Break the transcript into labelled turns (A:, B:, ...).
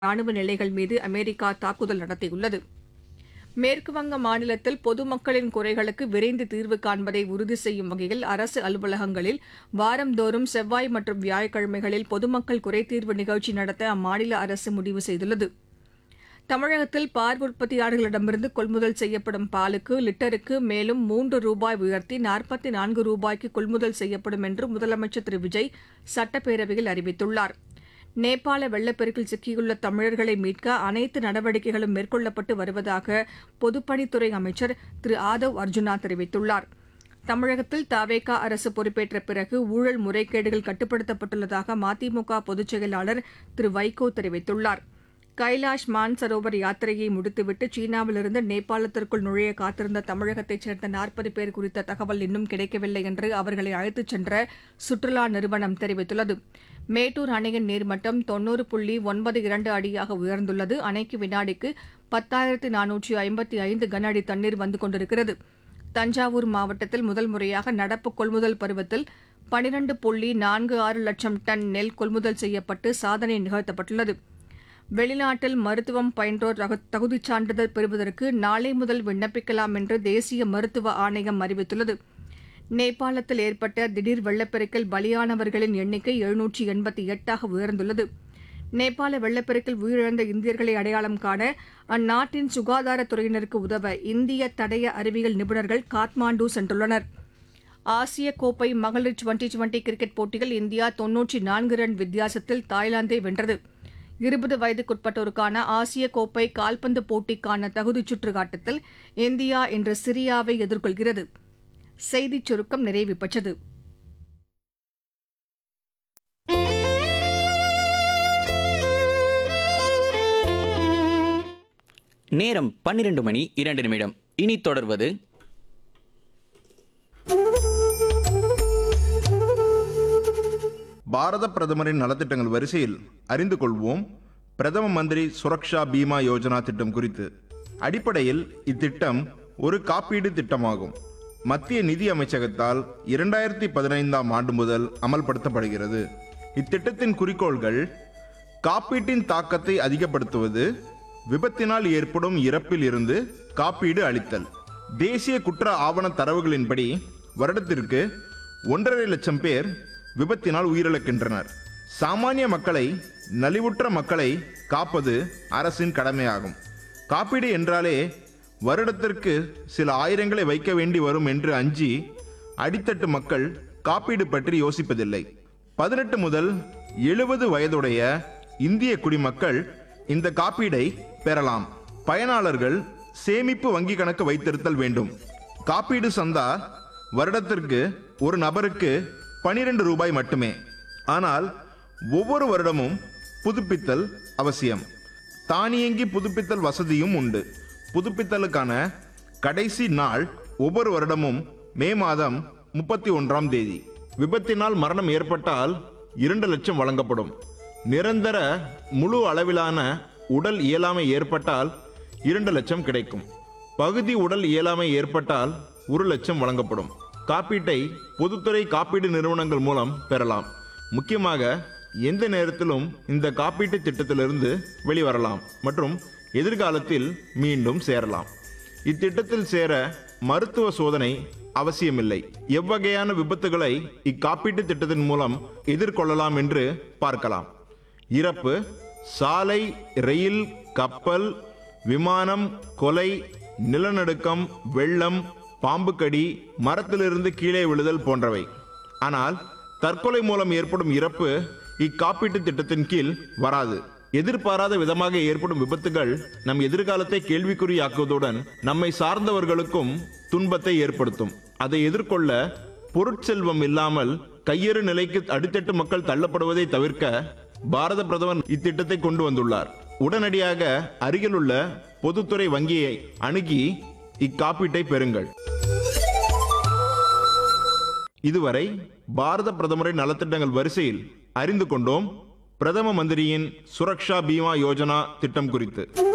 A: ராணுவ நிலைகள் மீது அமெரிக்கா தாக்குதல் நடத்தியுள்ளது மேற்குவங்க மாநிலத்தில் பொதுமக்களின் குறைகளுக்கு விரைந்து தீர்வு காண்பதை உறுதி செய்யும் வகையில் அரசு அலுவலகங்களில் வாரந்தோறும் செவ்வாய் மற்றும் வியாழக்கிழமைகளில் பொதுமக்கள் குறைதீர்வு நிகழ்ச்சி நடத்த அம்மாநில அரசு முடிவு செய்துள்ளது தமிழகத்தில் பால் உற்பத்தியாளர்களிடமிருந்து கொள்முதல் செய்யப்படும் பாலுக்கு லிட்டருக்கு மேலும் மூன்று ரூபாய் உயர்த்தி நாற்பத்தி நான்கு ரூபாய்க்கு கொள்முதல் செய்யப்படும் என்று முதலமைச்சர் திரு விஜய் சட்டப்பேரவையில் அறிவித்துள்ளார் நேபாள வெள்ளப்பெருக்கில் சிக்கியுள்ள தமிழர்களை மீட்க அனைத்து நடவடிக்கைகளும் மேற்கொள்ளப்பட்டு வருவதாக பொதுப்பணித்துறை அமைச்சர் திரு ஆதவ் அர்ஜுனா தெரிவித்துள்ளார் தமிழகத்தில் தாவேகா அரசு பொறுப்பேற்ற பிறகு ஊழல் முறைகேடுகள் கட்டுப்படுத்தப்பட்டுள்ளதாக மதிமுக பொதுச் செயலாளர் திரு வைகோ தெரிவித்துள்ளார் கைலாஷ் மான்சரோவர் யாத்திரையை முடித்துவிட்டு சீனாவிலிருந்து நேபாளத்திற்குள் நுழைய காத்திருந்த தமிழகத்தைச் சேர்ந்த நாற்பது பேர் குறித்த தகவல் இன்னும் கிடைக்கவில்லை என்று அவர்களை அழைத்துச் சென்ற சுற்றுலா நிறுவனம் தெரிவித்துள்ளது மேட்டூர் அணையின் நீர்மட்டம் தொன்னூறு புள்ளி ஒன்பது இரண்டு அடியாக உயர்ந்துள்ளது அணைக்கு வினாடிக்கு பத்தாயிரத்து நானூற்றி ஐம்பத்தி ஐந்து கன அடி தண்ணீர் வந்து கொண்டிருக்கிறது தஞ்சாவூர் மாவட்டத்தில் முதல் முறையாக நடப்பு கொள்முதல் பருவத்தில் பனிரண்டு புள்ளி நான்கு ஆறு லட்சம் டன் நெல் கொள்முதல் செய்யப்பட்டு சாதனை நிகழ்த்தப்பட்டுள்ளது வெளிநாட்டில் மருத்துவம் பயின்றோர் தகு- தகுதிச் சான்றிதழ் பெறுவதற்கு நாளை முதல் விண்ணப்பிக்கலாம் என்று தேசிய மருத்துவ ஆணையம் அறிவித்துள்ளது நேபாளத்தில் ஏற்பட்ட திடீர் வெள்ளப்பெருக்கில் பலியானவர்களின் எண்ணிக்கை எழுநூற்றி எண்பத்தி எட்டாக உயர்ந்துள்ளது நேபாள வெள்ளப்பெருக்கில் உயிரிழந்த இந்தியர்களை அடையாளம் காண அந்நாட்டின் சுகாதாரத்துறையினருக்கு உதவ இந்திய தடய அறிவியல் நிபுணர்கள் காத்மாண்டு சென்றுள்ளனர் ஆசிய கோப்பை மகளிர் டுவெண்டி டுவெண்டி கிரிக்கெட் போட்டியில் இந்தியா தொன்னூற்றி நான்கு ரன் வித்தியாசத்தில் தாய்லாந்தை வென்றது இருபது வயதுக்குட்பட்டோருக்கான ஆசிய கோப்பை கால்பந்து போட்டிக்கான தகுதிச் சுற்று ஆட்டத்தில் இந்தியா இன்று சிரியாவை எதிர்கொள்கிறது செய்திச் சுருக்கம் நிறைவு பெற்றது
B: நேரம் பன்னிரண்டு மணி இரண்டு நிமிடம் இனி தொடர்வது
C: பாரத பிரதமரின் நலத்திட்டங்கள் வரிசையில் அறிந்து கொள்வோம் பிரதம மந்திரி சுரக்ஷா பீமா யோஜனா திட்டம் குறித்து அடிப்படையில் இத்திட்டம் ஒரு காப்பீடு திட்டமாகும் மத்திய நிதி அமைச்சகத்தால் இரண்டாயிரத்தி பதினைந்தாம் ஆண்டு முதல் அமல்படுத்தப்படுகிறது இத்திட்டத்தின் குறிக்கோள்கள் காப்பீட்டின் தாக்கத்தை அதிகப்படுத்துவது விபத்தினால் ஏற்படும் இறப்பில் இருந்து காப்பீடு அளித்தல் தேசிய குற்ற ஆவண தரவுகளின்படி வருடத்திற்கு ஒன்றரை லட்சம் பேர் விபத்தினால் உயிரிழக்கின்றனர் சாமானிய மக்களை நலிவுற்ற மக்களை காப்பது அரசின் கடமையாகும் காப்பீடு என்றாலே வருடத்திற்கு சில ஆயிரங்களை வைக்க வேண்டி வரும் என்று அஞ்சி அடித்தட்டு மக்கள் காப்பீடு பற்றி யோசிப்பதில்லை பதினெட்டு முதல் எழுபது வயதுடைய இந்திய குடிமக்கள் இந்த காப்பீடை பெறலாம் பயனாளர்கள் சேமிப்பு வங்கி கணக்கு வைத்திருத்தல் வேண்டும் காப்பீடு சந்தா வருடத்திற்கு ஒரு நபருக்கு பனிரெண்டு ரூபாய் மட்டுமே ஆனால் ஒவ்வொரு வருடமும் புதுப்பித்தல் அவசியம் தானியங்கி புதுப்பித்தல் வசதியும் உண்டு புதுப்பித்தலுக்கான கடைசி நாள் ஒவ்வொரு வருடமும் மே மாதம் முப்பத்தி ஒன்றாம் தேதி விபத்தினால் மரணம் ஏற்பட்டால் இரண்டு லட்சம் வழங்கப்படும் நிரந்தர முழு அளவிலான உடல் இயலாமை ஏற்பட்டால் இரண்டு லட்சம் கிடைக்கும் பகுதி உடல் இயலாமை ஏற்பட்டால் ஒரு லட்சம் வழங்கப்படும் காப்பீட்டை பொதுத்துறை காப்பீடு நிறுவனங்கள் மூலம் பெறலாம் முக்கியமாக எந்த நேரத்திலும் இந்த காப்பீட்டு திட்டத்திலிருந்து வெளிவரலாம் மற்றும் எதிர்காலத்தில் மீண்டும் சேரலாம் இத்திட்டத்தில் சேர மருத்துவ சோதனை அவசியமில்லை எவ்வகையான விபத்துகளை இக்காப்பீட்டு திட்டத்தின் மூலம் எதிர்கொள்ளலாம் என்று பார்க்கலாம் இறப்பு சாலை ரயில் கப்பல் விமானம் கொலை நிலநடுக்கம் வெள்ளம் பாம்புக்கடி மரத்திலிருந்து கீழே விழுதல் போன்றவை ஆனால் தற்கொலை மூலம் ஏற்படும் இறப்பு இக்காப்பீட்டு திட்டத்தின் கீழ் வராது எதிர்பாராத விதமாக ஏற்படும் விபத்துகள் நம் எதிர்காலத்தை கேள்விக்குறியாக்குவதுடன் நம்மை சார்ந்தவர்களுக்கும் துன்பத்தை ஏற்படுத்தும் அதை எதிர்கொள்ள பொருட்செல்வம் இல்லாமல் கையெறு நிலைக்கு அடித்தட்டு மக்கள் தள்ளப்படுவதை தவிர்க்க பாரத பிரதமர் இத்திட்டத்தை கொண்டு வந்துள்ளார் உடனடியாக அருகிலுள்ள பொதுத்துறை வங்கியை அணுகி இக்காப்பீட்டை பெறுங்கள் இதுவரை பாரத பிரதமரின் நலத்திட்டங்கள் வரிசையில் அறிந்து கொண்டோம் பிரதம மந்திரியின் சுரக்ஷா பீமா யோஜனா திட்டம் குறித்து